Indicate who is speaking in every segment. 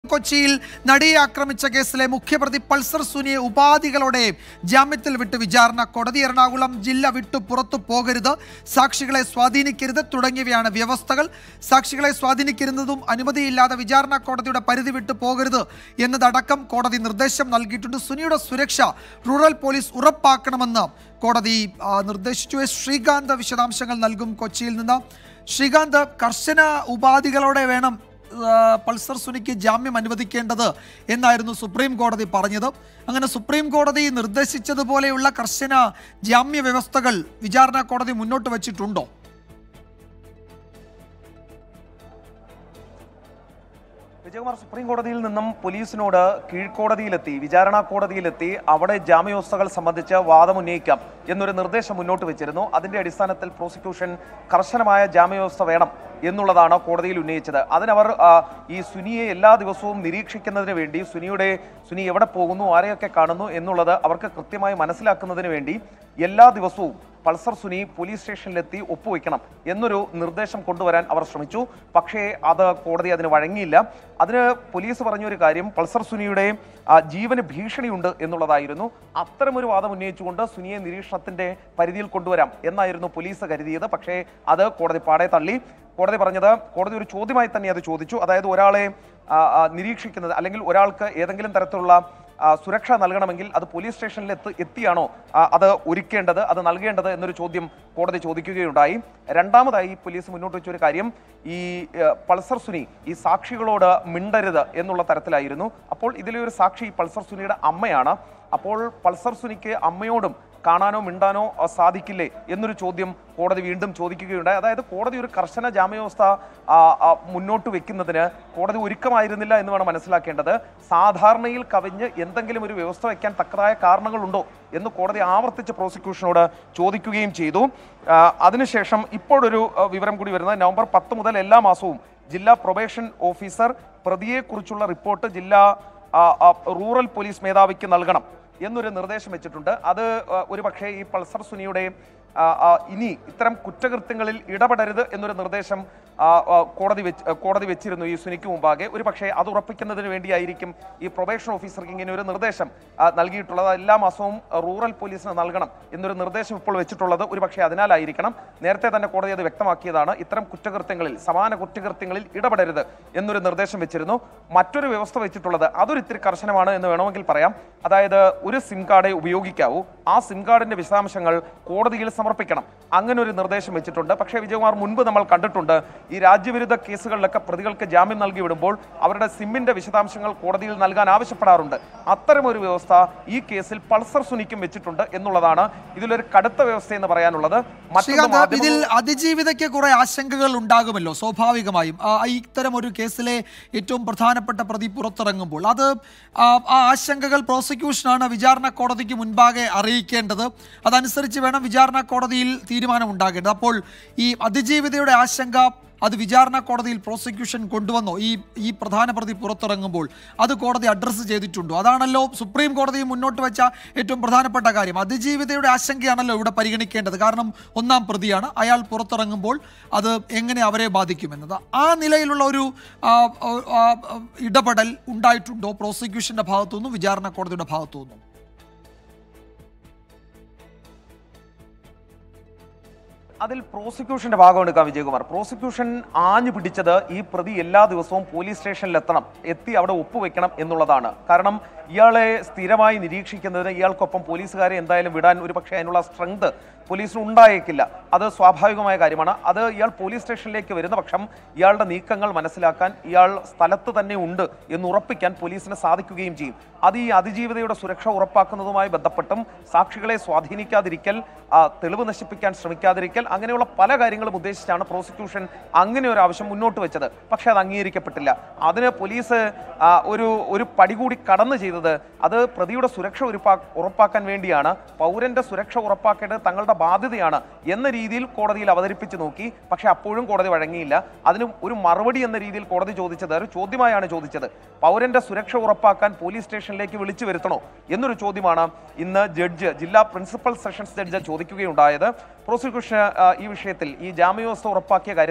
Speaker 1: കൊച്ചിയിൽ നടിയെ ആക്രമിച്ച കേസിലെ മുഖ്യപ്രതി പൾസർ സുനിയെ ഉപാധികളോടെ ജാമ്യത്തിൽ വിട്ട് വിചാരണ കോടതി എറണാകുളം ജില്ല വിട്ടു പുറത്തു പോകരുത് സാക്ഷികളെ സ്വാധീനിക്കരുത് തുടങ്ങിയവയാണ് വ്യവസ്ഥകൾ സാക്ഷികളെ സ്വാധീനിക്കരുന്നതും അനുമതിയില്ലാതെ വിചാരണ കോടതിയുടെ പരിധി വിട്ടു പോകരുത് എന്നതടക്കം കോടതി നിർദ്ദേശം നൽകിയിട്ടുണ്ട് സുനിയുടെ സുരക്ഷ റൂറൽ പോലീസ് ഉറപ്പാക്കണമെന്ന് കോടതി ആ, നിർദ്ദേശിച്ചു എസ് ശ്രീകാന്ത് വിശദാംശങ്ങൾ നൽകും കൊച്ചിയിൽ നിന്ന് ശ്രീകാന്ത് കർശന ഉപാധികളോടെ വേണം ആ, പൾസർ സുനിക്ക് ജാമ്യം അനുവദിക്കേണ്ടത് എന്നായിരുന്നു സുപ്രീം കോടതി പറഞ്ഞത് അങ്ങനെ സുപ്രീം കോടതി നിർദ്ദേശിച്ചതുപോലെയുള്ള കർശന ജാമ്യ വ്യവസ്ഥകൾ വിചാരണ കോടതി മുന്നോട്ട് വച്ചിട്ടുണ്ടോ
Speaker 2: വിജയകുമാർ സുപ്രീം കോടതിയിൽ നിന്നും പോലീസിനോട് കീഴ്ക്കോടതിയിലെത്തി വിചാരണ കോടതിയിലെത്തി അവിടെ ജാമ്യവ്യവസ്ഥകൾ സംബന്ധിച്ച് വാദം ഉന്നയിക്കാം എന്നൊരു നിർദ്ദേശം മുന്നോട്ട് വെച്ചിരുന്നു അതിന്റെ അടിസ്ഥാനത്തിൽ പ്രോസിക്യൂഷൻ കർശനമായ ജാമ്യവ്യവസ്ഥ വേണം എന്നുള്ളതാണ് കോടതിയിൽ ഉന്നയിച്ചത് അതിനവർ ആ, ഈ സുനിയെ എല്ലാ ദിവസവും നിരീക്ഷിക്കുന്നതിന് വേണ്ടി സുനിയുടെ സുനി എവിടെ പോകുന്നു ആരെയൊക്കെ കാണുന്നു എന്നുള്ളത് അവർക്ക് കൃത്യമായി മനസ്സിലാക്കുന്നതിന് വേണ്ടി എല്ലാ ദിവസവും പൾസർ സുനി പോലീസ് സ്റ്റേഷനിലെത്തി ഒപ്പുവെക്കണം എന്നൊരു നിർദ്ദേശം കൊണ്ടുവരാൻ അവർ ശ്രമിച്ചു പക്ഷേ അത് കോടതി അതിന് വഴങ്ങിയില്ല അതിന് പോലീസ് പറഞ്ഞൊരു കാര്യം പൾസർ സുനിയുടെ ആ, ജീവന് ഭീഷണിയുണ്ട് എന്നുള്ളതായിരുന്നു അത്തരമൊരു വാദം ഉന്നയിച്ചുകൊണ്ട് സുനിയെ നിരീക്ഷണത്തിന്റെ പരിധിയിൽ കൊണ്ടുവരാം എന്നായിരുന്നു പോലീസ് കരുതിയത് പക്ഷേ അത് കോടതി പാടെ തള്ളി കോടതി പറഞ്ഞത് കോടതി ഒരു ചോദ്യമായി തന്നെ അത് ചോദിച്ചു അതായത് ഒരാളെ ആ, ആ, നിരീക്ഷിക്കുന്നത് അല്ലെങ്കിൽ ഒരാൾക്ക് ഏതെങ്കിലും തരത്തിലുള്ള ആ, സുരക്ഷ നൽകണമെങ്കിൽ അത് പോലീസ് സ്റ്റേഷനിൽ എത്തി എത്തിയാണോ ആ, അത് ഒരുക്കേണ്ടത് അത് നൽകേണ്ടത് എന്നൊരു ചോദ്യം കോടതി ചോദിക്കുകയുണ്ടായി രണ്ടാമതായി പോലീസ് മുന്നോട്ട് വെച്ച ഒരു കാര്യം ഈ ഏ, പൾസർ സുനി ഈ സാക്ഷികളോട് മിണ്ടരുത് എന്നുള്ള തരത്തിലായിരുന്നു അപ്പോൾ ഇതിലെ ഒരു സാക്ഷി പൾസർ സുനിയുടെ അമ്മയാണ് അപ്പോൾ പൾസർ സുനിക്ക് അമ്മയോടും കാണാനോ മിണ്ടാനോ അ, സാധിക്കില്ലേ എന്നൊരു ചോദ്യം കോടതി വീണ്ടും ചോദിക്കുകയുണ്ടായി അതായത് കോടതി ഒരു കർശന ജാമ്യവ്യവസ്ഥ ആ, ആ, മുന്നോട്ട് വെക്കുന്നതിന് കോടതി ഒരുക്കമായിരുന്നില്ല എന്ന് വേണം മനസ്സിലാക്കേണ്ടത് സാധാരണയിൽ കവിഞ്ഞ് എന്തെങ്കിലും ഒരു വ്യവസ്ഥ വയ്ക്കാൻ തക്കതായ കാരണങ്ങളുണ്ടോ എന്ന് കോടതി ആവർത്തിച്ച് പ്രോസിക്യൂഷനോട് ചോദിക്കുകയും ചെയ്തു ആ, അതിനുശേഷം ഇപ്പോഴൊരു ആ, വിവരം കൂടി വരുന്നത് നവംബർ പത്ത് മുതൽ എല്ലാ മാസവും ജില്ലാ പ്രൊബേഷൻ ഓഫീസർ പ്രതിയെക്കുറിച്ചുള്ള റിപ്പോർട്ട് ജില്ലാ ആ, ആ, റൂറൽ പോലീസ് മേധാവിക്ക് നൽകണം എന്നൊരു നിർദ്ദേശം വെച്ചിട്ടുണ്ട് അത് ആ, ഒരു പക്ഷേ ഈ പൾസർ സുനിയുടെ ആ, ആ, ഇനി ഇത്തരം കുറ്റകൃത്യങ്ങളിൽ ഇടപെടരുത് എന്നൊരു നിർദ്ദേശം ആ, ആ, കോടതി വെച്ച് ആ, കോടതി വെച്ചിരുന്നു ഈ സുനിക്ക് മുമ്പാകെ ഒരു പക്ഷേ അത് ഉറപ്പിക്കുന്നതിന് വേണ്ടിയായിരിക്കും ഈ പ്രൊബേഷൻ ഓഫീസർക്ക് ഇങ്ങനെ ഒരു നിർദ്ദേശം ആ, നൽകിയിട്ടുള്ളത് എല്ലാ മാസവും റൂറൽ പോലീസിന് നൽകണം എന്നൊരു നിർദ്ദേശം ഇപ്പോൾ വെച്ചിട്ടുള്ളത് ഒരു പക്ഷേ അതിനാലായിരിക്കണം നേരത്തെ തന്നെ കോടതി അത് വ്യക്തമാക്കിയതാണ് ഇത്തരം കുറ്റകൃത്യങ്ങളിൽ സമാന കുറ്റകൃത്യങ്ങളിൽ ഇടപെടരുത് എന്നൊരു നിർദ്ദേശം വെച്ചിരുന്നു മറ്റൊരു വ്യവസ്ഥ വെച്ചിട്ടുള്ളത് അതൊരു ഇത്തിരി കർശനമാണ് എന്ന് വേണമെങ്കിൽ പറയാം അതായത് ഒരു സിം കാർഡേ ഉപയോഗിക്കാവൂ ആ സിം കാർഡിന്റെ വിശദാംശങ്ങൾ കോടതിയിൽ സമർപ്പിക്കണം അങ്ങനെ ഒരു നിർദ്ദേശം വെച്ചിട്ടുണ്ട് പക്ഷേ വിജയകുമാർ മുൻപ് നമ്മൾ കണ്ടിട്ടുണ്ട് ഈ രാജ്യവിരുദ്ധ കേസുകളിലൊക്കെ പ്രതികൾക്ക് ജാമ്യം നൽകി വിടുമ്പോൾ അവരുടെ സിമ്മിന്റെ വിശദാംശങ്ങൾ കോടതിയിൽ നൽകാൻ ആവശ്യപ്പെടാറുണ്ട് അത്തരമൊരു വ്യവസ്ഥ ഈ കേസിൽ പൾസർ സുനിക്കും വെച്ചിട്ടുണ്ട് എന്നുള്ളതാണ് ഇതിലൊരു കടുത്ത വ്യവസ്ഥ എന്ന് പറയാനുള്ളത് മറ്റൊന്ന്
Speaker 1: ശ്രീകാന്ത്
Speaker 2: മാധ്യമ-
Speaker 1: ഇതിൽ അതിജീവിതയ്ക്ക് കുറെ ആശങ്കകൾ ഉണ്ടാകുമല്ലോ സ്വാഭാവികമായും ആ, ഇത്തരം ഒരു കേസിലെ ഏറ്റവും പ്രധാനപ്പെട്ട പ്രതി പുറത്തിറങ്ങുമ്പോൾ അത് ആ, ആ ആശങ്കകൾ പ്രോസിക്യൂഷനാണ് വിചാരണ കോടതിക്ക് മുൻപാകെ അറിയിക്കേണ്ടത് അതനുസരിച്ച് വേണം വിചാരണ കോടതിയിൽ തീരുമാനം ഉണ്ടാകേണ്ടത് അപ്പോൾ ഈ അതിജീവിതയുടെ ആശങ്ക അത് വിചാരണ കോടതിയിൽ പ്രോസിക്യൂഷൻ കൊണ്ടുവന്നോ ഈ ഈ പ്രധാന പ്രതി പുറത്തിറങ്ങുമ്പോൾ അത് കോടതി അഡ്രസ്സ് ചെയ്തിട്ടുണ്ടോ അതാണല്ലോ സുപ്രീം കോടതി മുന്നോട്ട് വെച്ച ഏറ്റവും പ്രധാനപ്പെട്ട കാര്യം അതിജീവിതയുടെ ആശങ്കയാണല്ലോ ഇവിടെ പരിഗണിക്കേണ്ടത് കാരണം ഒന്നാം പ്രതിയാണ് അയാൾ പുറത്തിറങ്ങുമ്പോൾ അത് എങ്ങനെ അവരെ ബാധിക്കുമെന്നത് ആ നിലയിലുള്ള ഒരു ആ, ആ, ആ, ഇടപെടൽ ഉണ്ടായിട്ടുണ്ടോ പ്രോസിക്യൂഷന്റെ ഭാഗത്തു നിന്നും വിചാരണ കോടതിയുടെ ഭാഗത്തു നിന്നും
Speaker 2: അതിൽ പ്രോസിക്യൂഷന്റെ ഭാഗം എടുക്കാം വിജയകുമാർ പ്രോസിക്യൂഷൻ ആഞ്ഞു പിടിച്ചത് ഈ പ്രതി എല്ലാ ദിവസവും പോലീസ് സ്റ്റേഷനിൽ എത്തണം എത്തി അവിടെ ഒപ്പുവെക്കണം എന്നുള്ളതാണ് കാരണം ഇയാളെ സ്ഥിരമായി നിരീക്ഷിക്കുന്നതിന് ഇയാൾക്കൊപ്പം പോലീസുകാരെ എന്തായാലും വിടാൻ ഒരു പക്ഷേ അതിനുള്ള സ്ട്രെങ്ത് പോലീസിന് ഉണ്ടായേക്കില്ല അത് സ്വാഭാവികമായ കാര്യമാണ് അത് ഇയാൾ പോലീസ് സ്റ്റേഷനിലേക്ക് വരുന്ന പക്ഷം ഇയാളുടെ നീക്കങ്ങൾ മനസ്സിലാക്കാൻ ഇയാൾ സ്ഥലത്ത് തന്നെ ഉണ്ട് എന്ന് ഉറപ്പിക്കാൻ പോലീസിന് സാധിക്കുകയും ചെയ്യും അത് ഈ അതിജീവിതയുടെ സുരക്ഷ ഉറപ്പാക്കുന്നതുമായി ബന്ധപ്പെട്ടും സാക്ഷികളെ സ്വാധീനിക്കാതിരിക്കൽ ആ, തെളിവ് നശിപ്പിക്കാൻ ശ്രമിക്കാതിരിക്കൽ അങ്ങനെയുള്ള പല കാര്യങ്ങളും ഉദ്ദേശിച്ചാണ് പ്രോസിക്യൂഷൻ അങ്ങനെ ഒരു ആവശ്യം മുന്നോട്ട് വെച്ചത് പക്ഷേ അത് അംഗീകരിക്കപ്പെട്ടില്ല അതിന് പോലീസ് ആ, ഒരു ഒരു പടി കൂടി കടന്നു ചെയ്തത് അത് പ്രതിയുടെ സുരക്ഷ ഉറപ്പാ ഉറപ്പാക്കാൻ വേണ്ടിയാണ് പൗരന്റെ സുരക്ഷ ഉറപ്പാക്കേണ്ടത് തങ്ങളുടെ ബാധ്യതയാണ് എന്ന രീതിയിൽ കോടതിയിൽ അവതരിപ്പിച്ച് നോക്കി പക്ഷേ അപ്പോഴും കോടതി വഴങ്ങിയില്ല അതിന് ഒരു മറുപടി എന്ന രീതിയിൽ കോടതി ചോദിച്ചത് ഒരു ചോദ്യമായാണ് ചോദിച്ചത് പൗരന്റെ സുരക്ഷ ഉറപ്പാക്കാൻ പോലീസ് സ്റ്റേഷനിലേക്ക് വിളിച്ചു വരുത്തണോ എന്നൊരു ചോദ്യമാണ് ഇന്ന് ജഡ്ജ് ജില്ലാ പ്രിൻസിപ്പൽ സെഷൻസ് ജഡ്ജ് ചോദിക്കുകയുണ്ടായത് പ്രോസിക്യൂഷൻ ആ, ഈ വിഷയത്തിൽ ഈ ജാമ്യവ്യവസ്ഥ ഉറപ്പാക്കിയ കാര്യത്തിൽ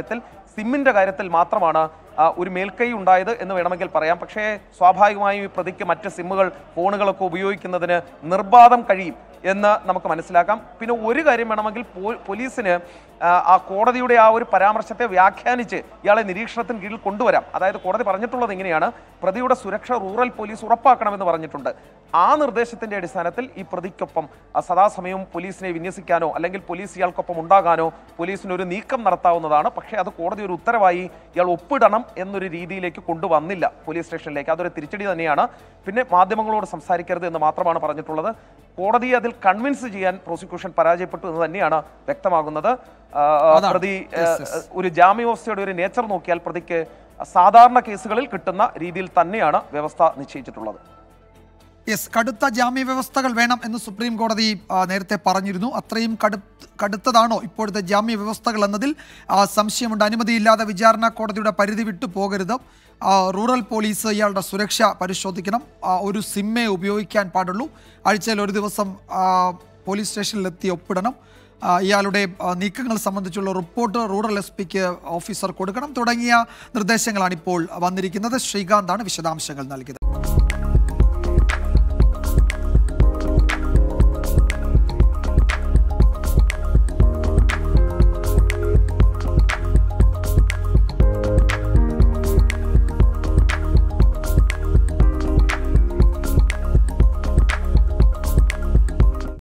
Speaker 2: സിമ്മിന്റെ കാര്യത്തിൽ മാത്രമാണ് ആ, ഒരു മേൽക്കൈ ഉണ്ടായത് എന്ന് വേണമെങ്കിൽ പറയാം പക്ഷേ സ്വാഭാവികമായും ഈ പ്രതിക്ക് മറ്റ് സിമ്മുകൾ ഫോണുകളൊക്കെ ഉപയോഗിക്കുന്നതിന് നിർബാധം കഴിയും എന്ന് നമുക്ക് മനസ്സിലാക്കാം പിന്നെ ഒരു കാര്യം വേണമെങ്കിൽ പോ- പോലീസിന് ആ, ആ കോടതിയുടെ ആ ഒരു പരാമർശത്തെ വ്യാഖ്യാനിച്ച് ഇയാളെ നിരീക്ഷണത്തിന് കീഴിൽ കൊണ്ടുവരാം അതായത് കോടതി പറഞ്ഞിട്ടുള്ളത് ഇങ്ങനെയാണ് പ്രതിയുടെ സുരക്ഷ റൂറൽ പോലീസ് ഉറപ്പാക്കണമെന്ന് പറഞ്ഞിട്ടുണ്ട് ആ നിർദ്ദേശത്തിന്റെ അടിസ്ഥാനത്തിൽ ഈ പ്രതിക്കൊപ്പം ആ, സദാസമയവും പോലീസിനെ വിന്യസിക്കാനോ അല്ലെങ്കിൽ പോലീസ് ഇയാൾക്കൊപ്പം ഉണ്ടാകാനോ പോലീസിന് ഒരു നീക്കം നടത്താവുന്നതാണ് പക്ഷേ അത് കോടതി ഒരു ഉത്തരവായി ഇയാൾ ഒപ്പിടണം എന്നൊരു രീതിയിലേക്ക് കൊണ്ടുവന്നില്ല പോലീസ് സ്റ്റേഷനിലേക്ക് അതൊരു തിരിച്ചടി തന്നെയാണ് പിന്നെ മാധ്യമങ്ങളോട് സംസാരിക്കരുത് എന്ന് മാത്രമാണ് പറഞ്ഞിട്ടുള്ളത് കോടതിയെ അതിൽ കൺവിൻസ് ചെയ്യാൻ പ്രോസിക്യൂഷൻ പരാജയപ്പെട്ടു എന്ന് തന്നെയാണ് വ്യക്തമാകുന്നത് ആ,
Speaker 1: അതാണ്.
Speaker 2: പ്രതി ആ,
Speaker 1: Yes, yes.
Speaker 2: ഒരു ജാമ്യവ്യവസ്ഥയുടെ ഒരു നേച്ചർ നോക്കിയാൽ പ്രതിക്ക് സാധാരണ കേസുകളിൽ കിട്ടുന്ന രീതിയിൽ തന്നെയാണ് വ്യവസ്ഥ നിശ്ചയിച്ചിട്ടുള്ളത്
Speaker 1: യെസ് കടുത്ത ജാമ്യ വ്യവസ്ഥകൾ വേണം എന്ന് സുപ്രീം കോടതി ആ, നേരത്തെ പറഞ്ഞിരുന്നു അത്രയും കടു കടുത്തതാണോ ഇപ്പോഴത്തെ ജാമ്യ വ്യവസ്ഥകൾ എന്നതിൽ ആ, സംശയമുണ്ട് അനുമതിയില്ലാതെ വിചാരണ കോടതിയുടെ പരിധി വിട്ടു പോകരുത് ആ, റൂറൽ പോലീസ് ഇയാളുടെ സുരക്ഷ പരിശോധിക്കണം ആ, ഒരു സിമ്മേ ഉപയോഗിക്കാൻ പാടുള്ളൂ ആഴ്ചയിൽ ഒരു ദിവസം ആ, പോലീസ് സ്റ്റേഷനിലെത്തി ഒപ്പിടണം ആ, ഇയാളുടെ ആ, നീക്കങ്ങൾ സംബന്ധിച്ചുള്ള റിപ്പോർട്ട് റൂറൽ എസ് പിക്ക് ഓഫീസർ കൊടുക്കണം തുടങ്ങിയ നിർദ്ദേശങ്ങളാണ് ഇപ്പോൾ വന്നിരിക്കുന്നത് ശ്രീകാന്താണ് വിശദാംശങ്ങൾ നൽകിയത്